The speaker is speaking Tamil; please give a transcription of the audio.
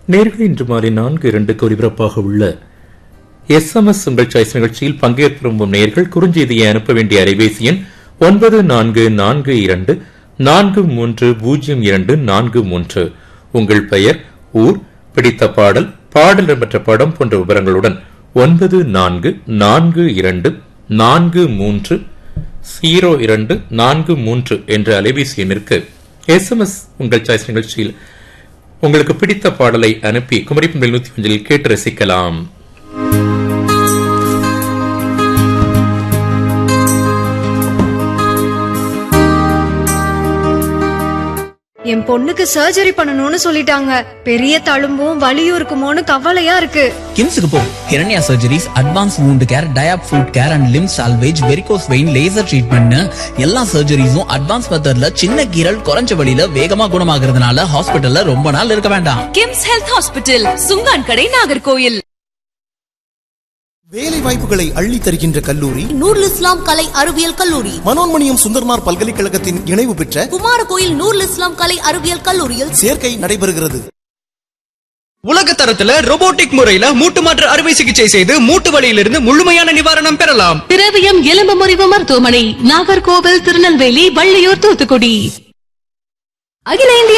நேர்கள் இன்று மாலை நான்கு இரண்டுக்கு ஒலிபரப்பாக உள்ள எஸ்எம்எஸ் உங்கள் சாய்ஸ் நிகழ்ச்சியில் பங்கேற்க விரும்பும் நேர்கள் குறுஞ்செய்தியை அனுப்ப வேண்டிய அலைபேசி எண் ஒன்பது நான்கு நான்கு இரண்டு நான்கு மூன்று பூஜ்ஜியம் இரண்டு நான்கு மூன்று உங்கள் பெயர் ஊர் பிடித்த பாடல் பாடல் இடம்பெற்ற படம் போன்ற விவரங்களுடன் ஒன்பது நான்கு நான்கு இரண்டு நான்கு மூன்று ஜீரோ இரண்டு நான்கு மூன்று என்ற அலைபேசி எண்ணிற்கு எஸ்எம்எஸ் உங்கள் சாய்ஸ் நிகழ்ச்சியில் உங்களுக்கு பிடித்த பாடலை அனுப்பி குமரி பண்பில் நூத்தி அஞ்சில் கேட்டு ரசிக்கலாம் என் பொண்ணுக்கு சர்ஜரி பண்ணணும்னு சொல்லிட்டாங்க பெரிய தழும்பும் வலியும் இருக்குமோன்னு கவலையா இருக்கு கிம்ஸுக்கு போ Hiranya surgeries advance wound care diabetic foot care and limb salvage varicose vein laser treatment எல்லா சர்ஜரிஸும் அட்வான்ஸ் மெத்தட்ல சின்ன கீரல் குறைஞ்ச வழியில வேகமா குணமாகறதுனால ஹாஸ்பிட்டல்ல ரொம்ப நாள் இருக்க வேண்டாம் கிம்ஸ் ஹெல்த் ஹாஸ்பிட்டல் சுங்கான் கடை நாகர்கோயில் வேலை வாய்ப்புகளை அள்ளி தருகின்ற கல்லூரி நூருல் இஸ்லாம் கலை அறிவியல் கல்லூரி மனோன்மணியம் சுந்தர்மார் பல்கலைக்கழகத்தின் இணைவு பெற்ற குமாரகோயில் நூருல் இஸ்லாம் கலை அறிவியல் கல்லூரியில் சேர்க்கை நடைபெறுகிறது உலக தரத்துல robotic முறையில மூட்டு மாற்று அறுவை சிகிச்சை செய்து மூட்டு வலியிலிருந்து முழுமையான நிவாரணம் பெறலாம் திரவியம் எலும்பு முறிவு மருத்துவமனை நாகர்கோவில் திருநெல்வேலி வள்ளியூர் தூத்துக்குடி அகில இந்திய